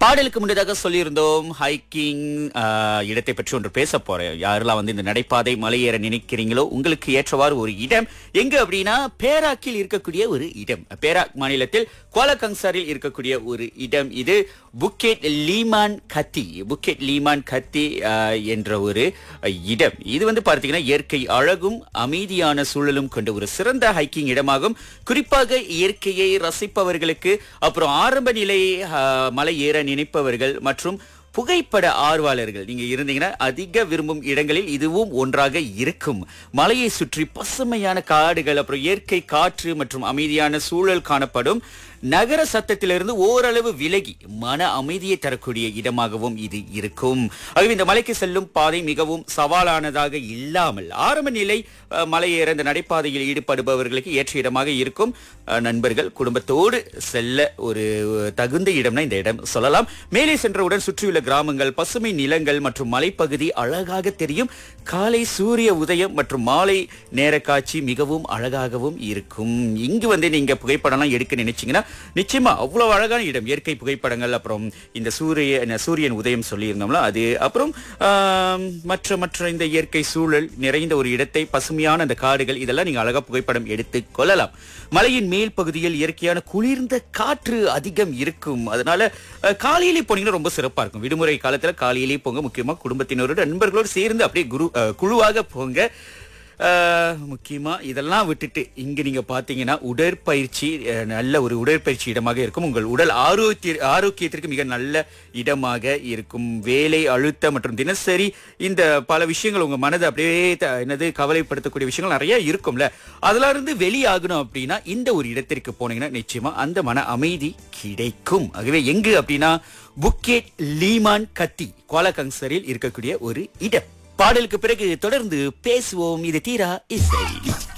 பாடலுக்கு முன்னதாக சொல்லியிருந்தோம் ஹைக்கிங் இடத்தை பற்றி ஒன்று பேச போறேன் யாரெல்லாம் வந்து இந்த நடைபாதை மலையேற நினைக்கிறீங்களோ உங்களுக்கு ஏற்றவாறு ஒரு இடம் எங்க அப்படின்னா பேராக்கில் இருக்கக்கூடிய ஒரு இடம் பேராக் மாநிலத்தில் கோலகங்சாரில் இருக்கக்கூடிய ஒரு இடம் இது புக்கெட் லீமான் கத்தி புக்கெட் லீமான் கத்தி ஆஹ், என்ற ஒரு அஹ், இடம் இது வந்து பார்த்தீங்கன்னா இயற்கை அழகும் அமைதியான சூழலும் கொண்ட ஒரு சிறந்த ஹைக்கிங் இடமாகும் குறிப்பாக இயற்கையை ரசிப்பவர்களுக்கு அப்புறம் ஆரம்ப நிலை ஆஹ், மலை ஏற நினைப்பவர்கள் மற்றும் புகைப்பட ஆர்வலர்கள் நீங்க இருந்தீங்கன்னா அதிக விரும்பும் இடங்களில் இதுவும் ஒன்றாக இருக்கும் மலையை சுற்றி பசுமையான காடுகள் அப்புறம் இயற்கை காற்று மற்றும் அமைதியான சூழல் காணப்படும் நகர சத்தத்திலிருந்து ஓரளவு விலகி மன அமைதியை தரக்கூடிய இடமாகவும் இது இருக்கும் ஆகவே இந்த மலைக்கு செல்லும் பாதை மிகவும் சவாலானதாக இல்லாமல் ஆரம்ப நிலை அஹ், மலை ஏற இந்த நடைபாதையில் ஈடுபடுபவர்களுக்கு ஏற்ற இடமாக இருக்கும் அஹ், நண்பர்கள் குடும்பத்தோடு செல்ல ஒரு தகுந்த இடம்னா இந்த இடம் சொல்லலாம் மேலே சென்றவுடன் சுற்றியுள்ள கிராமங்கள் பசுமை நிலங்கள் மற்றும் மலைப்பகுதி அழகாக தெரியும் காலை சூரிய உதயம் மற்றும் மாலை நேர காட்சி மிகவும் அழகாகவும் இருக்கும் இங்கு வந்து நீங்க புகைப்படம்லாம் எடுக்க நினைச்சீங்கன்னா நிச்சயமா அவ்வளவு அழகான இடம் இயற்கை புகைப்படங்கள் அப்புறம் இந்த சூரிய சூரியன் உதயம் சொல்லியிருந்தோம்ல அது அப்புறம் ஆம், மற்ற மற்ற இந்த இயற்கை சூழல் நிறைந்த ஒரு இடத்தை பசுமையான அந்த காடுகள் இதெல்லாம் நீங்க அழகா புகைப்படம் எடுத்து கொள்ளலாம் மலையின் மேல் பகுதியில் இயற்கையான குளிர்ந்த காற்று அதிகம் இருக்கும் அதனால அஹ், காலையிலே போனீங்கன்னா ரொம்ப சிறப்பா இருக்கும் விடுமுறை காலத்துல காலையிலே போங்க முக்கியமா குடும்பத்தினரோட நண்பர்களோடு சேர்ந்து அப்படியே குரு அஹ், குழுவாக போங்க அஹ், முக்கியமா இதெல்லாம் விட்டுட்டு இங்க நீங்க பாத்தீங்கன்னா உடற்பயிற்சி அஹ், நல்ல ஒரு உடற்பயிற்சி இடமாக இருக்கும் உங்கள் உடல் ஆரோக்கிய ஆரோக்கியத்திற்கு மிக நல்ல இடமாக இருக்கும் வேலை அழுத்தம் மற்றும் தினசரி இந்த பல விஷயங்கள் உங்க மனதை அப்படியே த- என்னது கவலைப்படுத்தக்கூடிய விஷயங்கள் நிறைய இருக்கும்ல அதுல இருந்து வெளியாகணும் அப்படின்னா இந்த ஒரு இடத்திற்கு போனீங்கன்னா நிச்சயமா அந்த மன அமைதி கிடைக்கும் ஆகவே எங்கு அப்படின்னா புக்கெட் லீமான் கத்தி கோலகங்சரில் இருக்கக்கூடிய ஒரு இடம் பாடலுக்கு பிறகு தொடர்ந்து பேசுவோம் இது தீரா இசை